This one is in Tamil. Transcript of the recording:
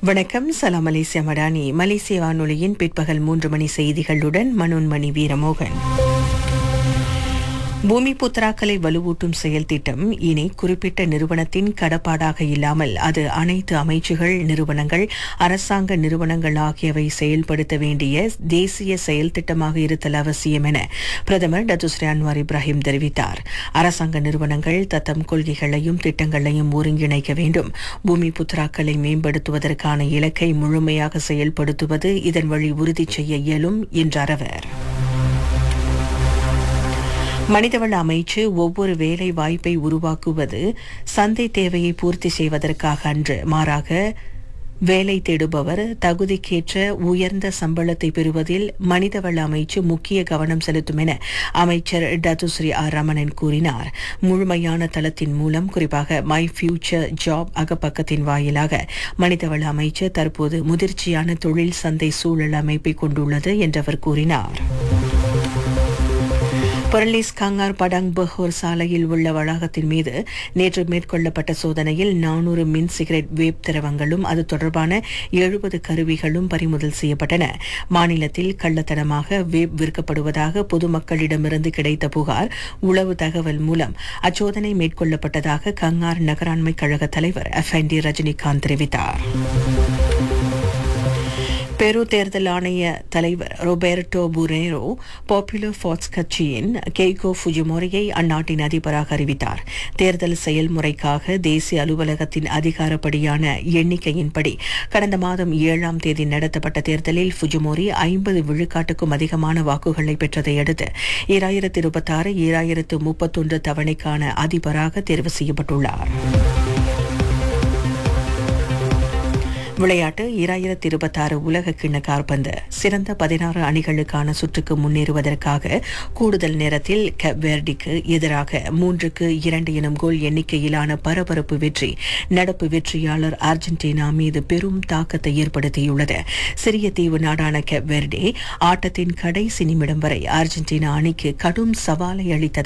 வணக்கம் சலாம் மலேசியா மடானி மலேசிய வானொலியின் பிற்பகல் மூன்று மணி செய்திகளுடன் மனோன்மணி வீரமோகன் பூமி புத்ராக்களை வலுவூட்டும் செயல் திட்டம் இனி குறிப்பிட்ட நிறுவனத்தின் கடப்பாடாக இல்லாமல் அது அனைத்து அமைச்சுகள் நிறுவனங்கள் அரசாங்க நிறுவனங்கள் ஆகியவை செயல்படுத்த வேண்டிய தேசிய செயல் திட்டமாக இருத்தல் அவசியம் என பிரதமர் டத்துஸ்ரீ அன்வார் இப்ராஹிம் தெரிவித்தார் அரசாங்க நிறுவனங்கள் தத்தம் கொள்கைகளையும் திட்டங்களையும் ஒருங்கிணைக்க வேண்டும் பூமி புத்ராக்களை மேம்படுத்துவதற்கான இலக்கை முழுமையாக செயல்படுத்துவது இதன் வழி உறுதி செய்ய இயலும் என்றார் அவர் மனிதவள அமைச்சு ஒவ்வொரு வேலை வாய்ப்பை உருவாக்குவது சந்தை தேவையை பூர்த்தி செய்வதற்காக அன்று மாறாக வேலை தேடுபவர் தகுதிக்கேற்ற உயர்ந்த சம்பளத்தை பெறுவதில் மனிதவள அமைச்சு முக்கிய கவனம் செலுத்தும் என அமைச்சர் டத்துஸ்ரீ ஆர் ரமணன் கூறினார் முழுமையான தளத்தின் மூலம் குறிப்பாக மை ஃபியூச்சர் ஜாப் அகப்பக்கத்தின் வாயிலாக மனிதவள அமைச்சு தற்போது முதிர்ச்சியான தொழில் சந்தை சூழல் அமைப்பை கொண்டுள்ளது என்றவர் கூறினார் பொரலிஸ் கங்கார் படாங் பஹோர் சாலையில் உள்ள வளாகத்தின் மீது நேற்று மேற்கொள்ளப்பட்ட சோதனையில் நானூறு மின் சிகரெட் வேப் திரவங்களும் அது தொடர்பான எழுபது கருவிகளும் பறிமுதல் செய்யப்பட்டன மாநிலத்தில் கள்ளத்தனமாக வேப் விற்கப்படுவதாக பொதுமக்களிடமிருந்து கிடைத்த புகார் உளவு தகவல் மூலம் அச்சோதனை மேற்கொள்ளப்பட்டதாக கங்கார் நகராண்மை கழக தலைவர் எஃப் ரஜினிகாந்த் தெரிவித்தார் பெரு தேர்தல் ஆணைய தலைவர் ரொபேர்டோ புரேரோ பாப்புலர் ஃபாட்ஸ் கட்சியின் கெய்கோ ஃபுஜிமோரியை அந்நாட்டின் அதிபராக அறிவித்தார் தேர்தல் செயல்முறைக்காக தேசிய அலுவலகத்தின் அதிகாரப்படியான எண்ணிக்கையின்படி கடந்த மாதம் ஏழாம் தேதி நடத்தப்பட்ட தேர்தலில் ஃபுஜிமோரி ஐம்பது விழுக்காட்டுக்கும் அதிகமான வாக்குகளை பெற்றதை அடுத்து ஈராயிரத்து இருபத்தாறு ஈராயிரத்து முப்பத்தொன்று தவணைக்கான அதிபராக தேர்வு செய்யப்பட்டுள்ளார் விளையாட்டு இராயிரத்தி இருபத்தாறு உலக கிண்ண கார்பந்து சிறந்த பதினாறு அணிகளுக்கான சுற்றுக்கு முன்னேறுவதற்காக கூடுதல் நேரத்தில் கெப்வேர்டிக்கு எதிராக மூன்றுக்கு இரண்டு எனும் கோல் எண்ணிக்கையிலான பரபரப்பு வெற்றி நடப்பு வெற்றியாளர் அர்ஜென்டினா மீது பெரும் தாக்கத்தை ஏற்படுத்தியுள்ளது சிறிய தீவு நாடான கெப்வேர்டே ஆட்டத்தின் கடைசி நிமிடம் வரை அர்ஜென்டினா அணிக்கு கடும் சவாலை அளித்தது